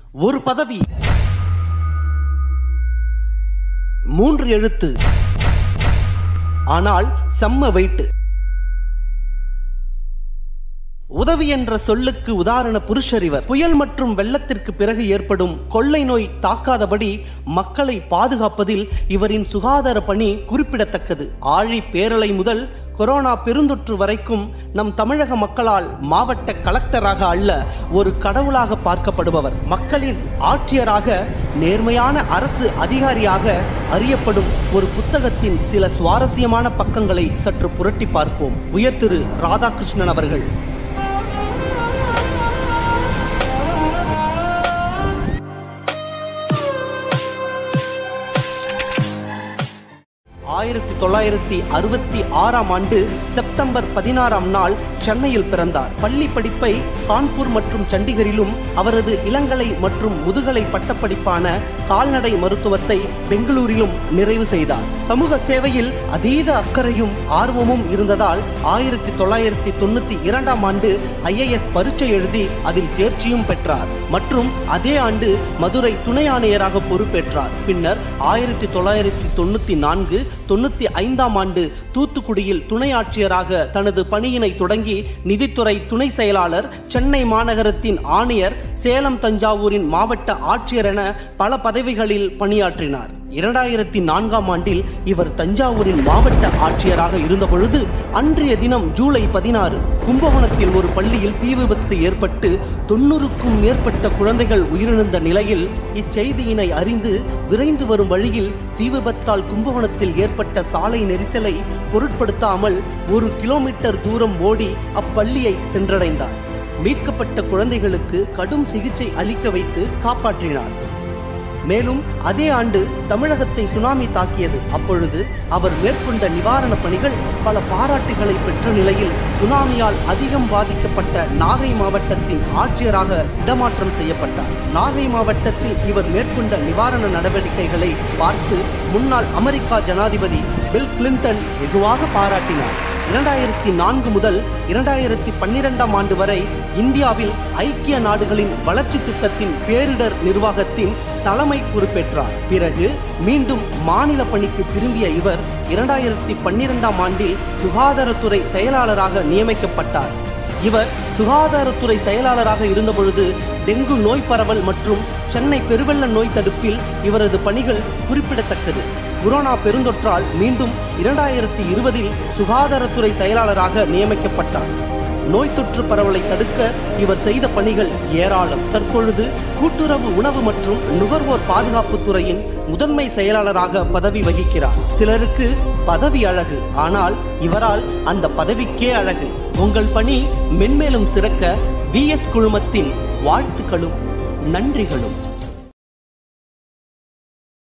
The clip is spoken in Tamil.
ஒரு பதவி மூன்று எழுத்து ஆனால் செம்ம வெயிட் உதவி என்ற சொல்லுக்கு உதாரண புருஷர் இவர் புயல் மற்றும் வெள்ளத்திற்கு பிறகு ஏற்படும் கொள்ளை நோய் தாக்காதபடி மக்களை பாதுகாப்பதில் இவரின் சுகாதார பணி குறிப்பிடத்தக்கது ஆழி பேரலை முதல் கொரோனா பெருந்தொற்று வரைக்கும் நம் தமிழக மக்களால் மாவட்ட கலெக்டராக அல்ல ஒரு கடவுளாக பார்க்கப்படுபவர் மக்களின் ஆட்சியராக நேர்மையான அரசு அதிகாரியாக அறியப்படும் ஒரு புத்தகத்தின் சில சுவாரஸ்யமான பக்கங்களை சற்று புரட்டி பார்ப்போம் உயர் திரு ராதாகிருஷ்ணன் அவர்கள் ஆயிரத்தி தொள்ளாயிரத்தி அறுபத்தி ஆறாம் ஆண்டு செப்டம்பர் பதினாறாம் நாள் சென்னையில் பிறந்தார் பள்ளி படிப்பை கான்பூர் மற்றும் சண்டிகரிலும் அவரது இளங்கலை மற்றும் முதுகலை பட்டப்படிப்பான கால்நடை மருத்துவத்தை பெங்களூரிலும் நிறைவு செய்தார் சமூக சேவையில் அதீத அக்கறையும் ஆர்வமும் இருந்ததால் ஆயிரத்தி தொள்ளாயிரத்தி தொண்ணூத்தி இரண்டாம் ஆண்டு ஐஏஎஸ் பரீட்சை எழுதி அதில் தேர்ச்சியும் பெற்றார் மற்றும் அதே ஆண்டு மதுரை துணை ஆணையராக பொறுப்பேற்றார் பின்னர் ஆயிரத்தி தொள்ளாயிரத்தி தொண்ணூத்தி நான்கு தொண்ணூத்தி ஐந்தாம் ஆண்டு தூத்துக்குடியில் துணை ஆட்சியராக தனது பணியினை தொடங்கி நிதித்துறை துணை செயலாளர் சென்னை மாநகரத்தின் ஆணையர் சேலம் தஞ்சாவூரின் மாவட்ட ஆட்சியர் என பல பதவிகளில் பணியாற்றினார் இரண்டாயிரத்தி நான்காம் ஆண்டில் இவர் தஞ்சாவூரின் மாவட்ட ஆட்சியராக இருந்தபொழுது அன்றைய தினம் ஜூலை பதினாறு கும்பகோணத்தில் ஒரு பள்ளியில் தீ விபத்து ஏற்பட்டு தொண்ணூறுக்கும் மேற்பட்ட குழந்தைகள் உயிரிழந்த நிலையில் இச்செய்தியினை அறிந்து விரைந்து வரும் வழியில் தீ விபத்தால் கும்பகோணத்தில் ஏற்பட்ட சாலை நெரிசலை பொருட்படுத்தாமல் ஒரு கிலோமீட்டர் தூரம் ஓடி அப்பள்ளியை சென்றடைந்தார் மீட்கப்பட்ட குழந்தைகளுக்கு கடும் சிகிச்சை அளிக்க வைத்து காப்பாற்றினார் மேலும் அதே ஆண்டு தமிழகத்தை சுனாமி தாக்கியது அப்பொழுது அவர் மேற்கொண்ட நிவாரண பணிகள் பல பாராட்டுகளை பெற்ற நிலையில் சுனாமியால் அதிகம் பாதிக்கப்பட்ட நாகை மாவட்டத்தின் ஆட்சியராக இடமாற்றம் செய்யப்பட்டார் நாகை மாவட்டத்தில் இவர் மேற்கொண்ட நிவாரண நடவடிக்கைகளை பார்த்து முன்னாள் அமெரிக்கா ஜனாதிபதி பில் கிளின்டன் வெகுவாக பாராட்டினார் இரண்டாயிரத்தி நான்கு முதல் இரண்டாயிரத்தி பன்னிரெண்டாம் ஆண்டு வரை இந்தியாவில் ஐக்கிய நாடுகளின் வளர்ச்சி திட்டத்தின் பேரிடர் நிர்வாகத்தின் தலைமை பொறுப்பேற்றார் பிறகு மீண்டும் மாநில பணிக்கு திரும்பிய இவர் இரண்டாயிரத்தி பன்னிரெண்டாம் ஆண்டில் சுகாதாரத்துறை செயலாளராக நியமிக்கப்பட்டார் இவர் சுகாதாரத்துறை செயலாளராக இருந்தபொழுது டெங்கு நோய் பரவல் மற்றும் சென்னை பெருவெள்ள நோய் தடுப்பில் இவரது பணிகள் குறிப்பிடத்தக்கது கொரோனா பெருந்தொற்றால் மீண்டும் இரண்டாயிரத்தி இருபதில் சுகாதாரத்துறை செயலாளராக நியமிக்கப்பட்டார் நோய் தொற்று பரவலை தடுக்க இவர் செய்த பணிகள் ஏராளம் தற்பொழுது கூட்டுறவு உணவு மற்றும் நுகர்வோர் பாதுகாப்பு துறையின் முதன்மை செயலாளராக பதவி வகிக்கிறார் சிலருக்கு பதவி அழகு ஆனால் இவரால் அந்த பதவிக்கே அழகு உங்கள் பணி மென்மேலும் சிறக்க விஎஸ் குழுமத்தின் வாழ்த்துக்களும் நன்றிகளும்